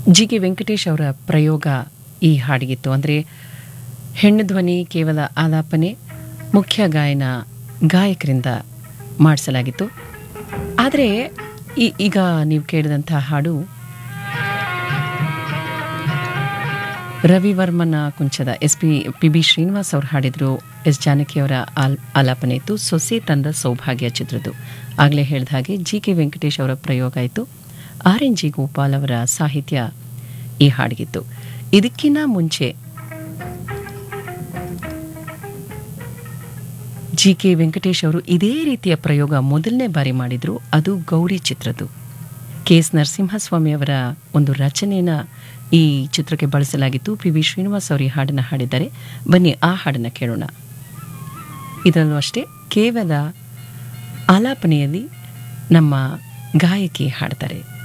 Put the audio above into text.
G K Venkatesh ಅವರ ಪ್ರಯೋಗ ಈ ಹಾಡಿಗಿತ್ತು ಅಂದರೆ ಹೆಣ್ಣು ಧ್ವನಿ ಕೇವಲ ಆಲಾಪನೆ ಮುಖ್ಯ ಗಾಯನ ಗಾಯಕರಿಂದ ಮಾಡಿಸಲಾಗಿತ್ತು ಆದರೆ ಈ ಈಗ ನೀವು ಕೇಳಿದಂಥ ಹಾಡು ರವಿವರ್ಮನ ಕುಂಚದ S P P B Srinivas ಅವರು ಹಾಡಿದ್ರು ಎಸ್ ಜಾನಕಿ ಅವರ ಆಲ್ ಆಲಾಪನೆ ಇತ್ತು ಸೊಸೆ ತಂದ ಸೌಭಾಗ್ಯ ಚಿತ್ರದ್ದು ಆಗಲೇ ಹೇಳಿದ ಹಾಗೆ ಜಿ ಕೆ ವೆಂಕಟೇಶ್ ಅವರ ಪ್ರಯೋಗ ಆಯಿತು ಆರ್ ಎನ್ ಜಿ ಗೋಪಾಲ್ ಅವರ ಸಾಹಿತ್ಯ ಈ ಹಾಡಿಗಿತ್ತು ಇದಕ್ಕಿಂತ ಮುಂಚೆ ಜಿ ಕೆ ವೆಂಕಟೇಶ್ ಅವರು ಇದೇ ರೀತಿಯ ಪ್ರಯೋಗ ಮೊದಲನೇ ಬಾರಿ ಮಾಡಿದ್ರು ಅದು ಗೌರಿ ಚಿತ್ರದ್ದು ಕೆ ಎಸ್ ನರಸಿಂಹಸ್ವಾಮಿ ಅವರ ಒಂದು ರಚನೆಯನ್ನ ಈ ಚಿತ್ರಕ್ಕೆ ಬಳಸಲಾಗಿತ್ತು ಪಿ ವಿ ಶ್ರೀನಿವಾಸ್ ಅವರು ಈ ಹಾಡನ್ನು ಹಾಡಿದ್ದಾರೆ ಬನ್ನಿ ಆ ಹಾಡನ್ನು ಕೇಳೋಣ ಇದರಲ್ಲೂ ಅಷ್ಟೇ ಕೇವಲ ಆಲಾಪನೆಯಲ್ಲಿ ನಮ್ಮ ಗಾಯಕಿ ಹಾಡ್ತಾರೆ